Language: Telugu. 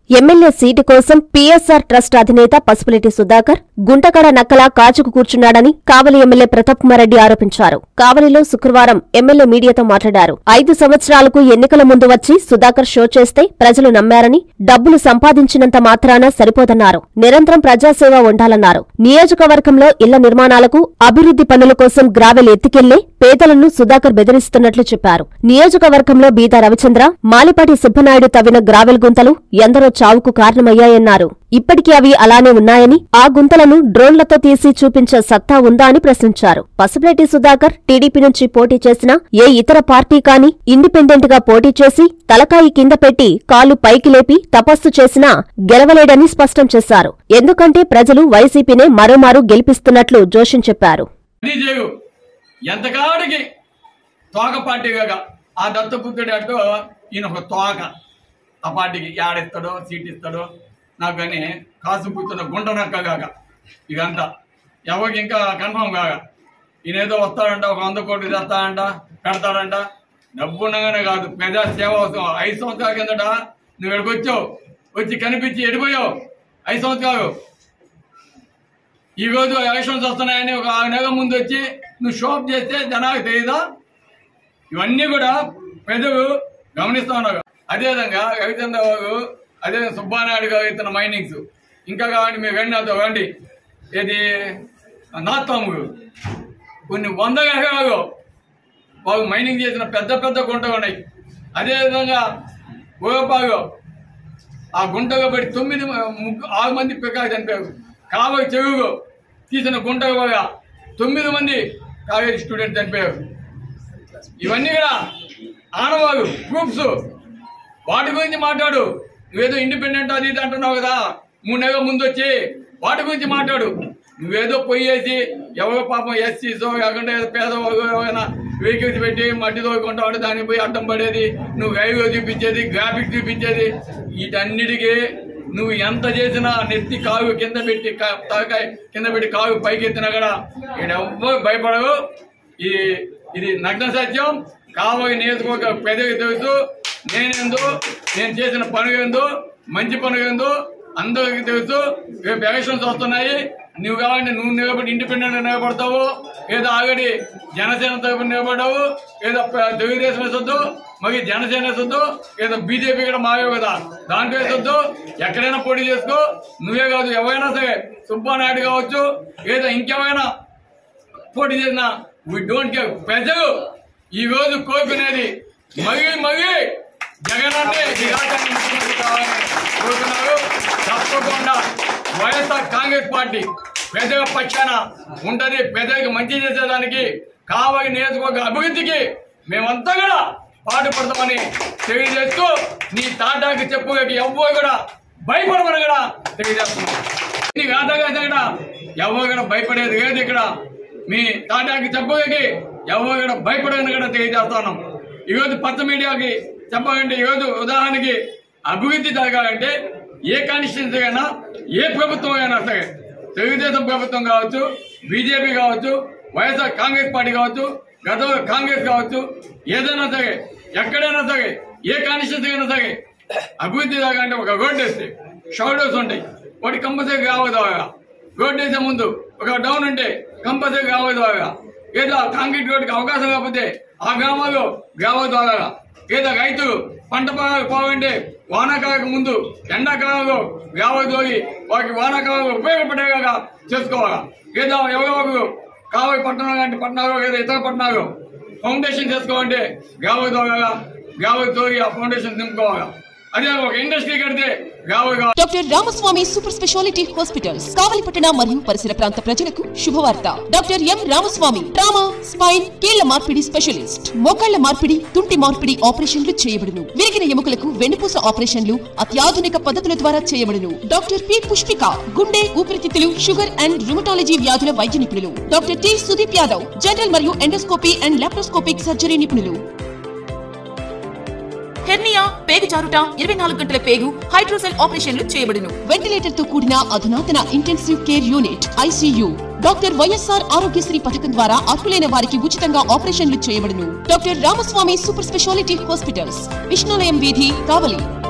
ఎమ్మెల్యే సీటు కోసం పీఎస్ఆర్ ట్రస్ట్ అధినేత పసుపులేటి సుధాకర్ గుంటకడ నక్కలా కాచుకు కూర్చున్నాడని కావలి ఎమ్మెల్యే ప్రతాప్ కుమార్ రెడ్డి ఆరోపించారు కావలిలో శుక్రవారం ఎమ్మెల్యే మీడియాతో మాట్లాడారు ఐదు సంవత్సరాలకు ఎన్నికల ముందు వచ్చి సుధాకర్ షో చేస్తే ప్రజలు నమ్మారని డబ్బులు సంపాదించినంత మాత్రాన సరిపోదన్నారు నిరంతరం ప్రజాసేవ ఉండాలన్నారు నియోజకవర్గంలో ఇళ్ల నిర్మాణాలకు అభివృద్ధి పనుల కోసం గ్రావెల్ ఎత్తికెళ్లే పేదలను సుధాకర్ బెదిరిస్తున్నట్లు చెప్పారు నియోజకవర్గంలో బీద రవిచంద్ర మాలిపాటి సుబ్బనాయుడు తవ్విన గ్రావెల్ గుంతలు ఎందరో చావుకు కారణమయ్యాయన్నారు ఇప్పటికీ అవి అలానే ఉన్నాయని ఆ గుంతలను డ్రోన్లతో తీసి చూపించే సత్తా ఉందా అని ప్రశ్నించారు పసుపులేటి సుధాకర్ టీడీపీ నుంచి పోటీ చేసినా ఏ ఇతర పార్టీ కానీ ఇండిపెండెంట్ గా పోటీ చేసి తలకాయి కింద పెట్టి కాలు పైకి లేపి తపస్సు చేసినా గెలవలేడని స్పష్టం చేశారు ఎందుకంటే ప్రజలు వైసీపీనే మరోమారు గెలిపిస్తున్నట్లు జోషిన్ చెప్పారు అది చేయు ఎంతకాడికి తోక పార్టీ కాక ఆ దత్తపుత్రుడు అంటూ ఈయన ఒక తోక ఆ పార్టీకి యాడిస్తాడో సీట్ ఇస్తాడో నాకు కానీ కాసు కూర్చున్న గుంట నక్క కాక ఇదంతా ఎవరికి ఇంకా కన్ఫర్మ్ కాక ఈయన ఏదో వస్తాడంట ఒక వంద కోట్లు తెస్తాడంట పెడతాడంట డబ్బు ఉండగానే కాదు ప్రజా సేవ అవసరం ఐదు సంవత్సరాల కిందట నువ్వు ఇక్కడికి వచ్చావు వచ్చి కనిపించి ఎడిపోయావు ఐదు సంవత్సరాలు ఈ రోజు ఎలక్షన్స్ వస్తున్నాయని ఒక ఆరు నెలల ముందు వచ్చి నువ్వు షోప్ చేస్తే జనాలకు తెలియదా ఇవన్నీ కూడా ప్రజలు గమనిస్తా ఉన్నారు అదేవిధంగా రవిచంద్ర గారు అదే సుబ్బానాయుడు గారు ఇతర మైనింగ్స్ ఇంకా కావండి మీరు రండి నాతో రండి ఇది నాత్తాము కొన్ని వందల ఎకరాలు వాళ్ళు మైనింగ్ చేసిన పెద్ద పెద్ద గుంటలు ఉన్నాయి అదేవిధంగా గోపాలు ఆ గుంటలో పడి తొమ్మిది మ- ముగ్గు- ఆరు మంది పిల్లలు చనిపోయారు కావలి చెరువులో తీసిన గుంటల వల్ల తొమ్మిది మంది కాలేజీ స్టూడెంట్ చనిపోయారు ఇవన్నీ కూడా ఆనవాళ్ళు ప్రూఫ్స్ వాటి గురించి మాట్లాడు నువ్వేదో ఇండిపెండెంట్ అది ఇది అంటున్నావు కదా మూడు నెలల ముందు వచ్చి వాటి గురించి మాట్లాడు నువ్వేదో పోయేసి ఎవరో పాపం ఎస్సీసో లేకుంటే ఏదో పేదవాళ్ళు ఎవరైనా వెహికల్స్ పెట్టి మట్టి తోడుకుంటాడు దానికి పోయి అడ్డం పడేది నువ్వు గైలో చూపించేది గ్రాఫిక్స్ చూపించేది వీటన్నిటికీ నువ్వు ఎంత చేసినా నెత్తి కాగు కింద పెట్టి కా- తలకాయ కింద పెట్టి కాగు పైకి ఎత్తినా కూడా ఇక్కడ ఎవ్వరు భయపడవు ఈ ఇది నగ్న సత్యం కావలి నియోజకవర్గ ప్రజలకు తెలుసు నేనేందో నేను చేసిన పని ఏందో మంచి పని ఏందో అందరికీ తెలుసు రేపు ఎలక్షన్స్ వస్తున్నాయి నువ్వు కావాలంటే నువ్వు నిలబడి ఇండిపెండెంట్ నిలబడతావు ఏదో ఆల్రెడీ జనసేన తరపున నిలబడ్డావు ఏదో ప- తెలుగుదేశం వేసొద్దు మరి జనసేన వేసొద్దు ఏదో బీజేపీ కూడా మావే కదా దాంట్లో వేసొద్దు ఎక్కడైనా పోటీ చేసుకో నువ్వే కాదు ఎవరైనా సరే సుబ్బానాయుడు కావచ్చు ఏదో ఇంకెవరైనా పోటీ చేసిన వి డోంట్ కేర్ ప్రజలు ఈ రోజు కోరుకునేది మగి మగి జగన్ అంటే ఈ రాష్ట్రానికి ముఖ్యమంత్రి కావాలని కోరుతున్నారు తప్పకుండా వైఎస్ఆర్ కాంగ్రెస్ పార్టీ ప్రజల పక్షాన ఉంటది ప్రజలకు మంచి చేసేదానికి కావలి నియోజకవర్గ అభివృద్ధికి మేమంతా కూడా పాటుపడతామని తెలియజేస్తూ నీ తాటాకి చెప్పులకి ఎవ్వరు కూడా భయపడమని కూడా తెలియజేస్తున్నాం నీకు ఆటగా కూడా ఎవరు కూడా భయపడేది లేదు ఇక్కడ మీ తాటాకి చెప్పగలిగి ఎవరు కూడా భయపడని కూడా తెలియజేస్తున్నాం ఈరోజు పచ్చ మీడియాకి చెప్పాలంటే ఈరోజు ఉదాహరణకి అభివృద్ధి జరగాలంటే ఏ కాన్స్టిట్యూన్సీ అయినా ఏ ప్రభుత్వం అయినా సరే తెలుగుదేశం ప్రభుత్వం కావచ్చు బీజేపీ కావచ్చు వైఎస్ఆర్ కాంగ్రెస్ పార్టీ కావచ్చు గతంలో కాంగ్రెస్ కావచ్చు ఏదైనా సరే ఎక్కడైనా సరే ఏ కాన్స్టిట్యూన్సీ అయినా సరే అభివృద్ధి జరగాలంటే ఒక రోడ్ వేస్తే షోల్డర్స్ ఉంటాయి వాటి కంపల్సరీ కావద్దు రోడ్ వేసే ముందు ఒక డౌన్ ఉంటే కంపల్సరీ కావద్దు ఏదో కాంక్రీట్ రోడ్డుకి అవకాశం కాకపోతే ఆ గ్రామాల్లో గ్రామ ద్వారా ఏదో రైతులు పంట పొలాలకు పోవాలంటే వానాకాలకు ముందు ఎండాకాలంలో గ్రామ దోగి వారికి వానాకాలంలో ఉపయోగపడేలాగా చేసుకోవాలా ఏదో ఎవరెవరు కావాలి పట్టణాలు లాంటి పట్టణాలు లేదా ఇతర పట్టణాలు ఫౌండేషన్ చేసుకోవాలంటే గ్రామ ద్వారా గ్రామ దోగి ఆ ఫౌండేషన్ నింపుకోవాలా అదే ఒక ఇండస్ట్రీ కడితే గ్రామ doctor Ramaswamy super speciality hospitals కావలిపట్టణ మరియు పరిసర ప్రాంత ప్రజలకు శుభవార్త doctor M Ramaswamy trauma spine కీళ్ల మార్పిడి స్పెషలిస్ట్ మోకాళ్ల మార్పిడి తుంటి మార్పిడి ఆపరేషన్లు చేయబడును విరిగిన ఎముకలకు వెన్నుపూస ఆపరేషన్లు అత్యాధునిక పద్ధతుల ద్వారా చేయబడును డాక్టర్ పి పుష్పిక గుండె ఊపిరితిత్తులు షుగర్ అండ్ రుమటాలజీ వ్యాధుల వైద్య నిపుణులు doctor T Sudeep Yadav general మరియు ఎండోస్కోపీ అండ్ లాప్రోస్కోపిక్ సర్జరీ నిపుణులు హెర్నియా పేగు జారుట ఇరవై నాలుగు గంటల పేగు హైడ్రోసెల్ ఆపరేషన్లు చేయబడును వెంటిలేటర్ తో కూడిన అధునాతన intensive care unit ICU doctor YSR Aarogyasri పథకం ద్వారా అర్హులైన వారికి ఉచితంగా ఆపరేషన్లు చేయబడును doctor Ramaswamy super speciality hospitals Vishnulayam వీధి కావలి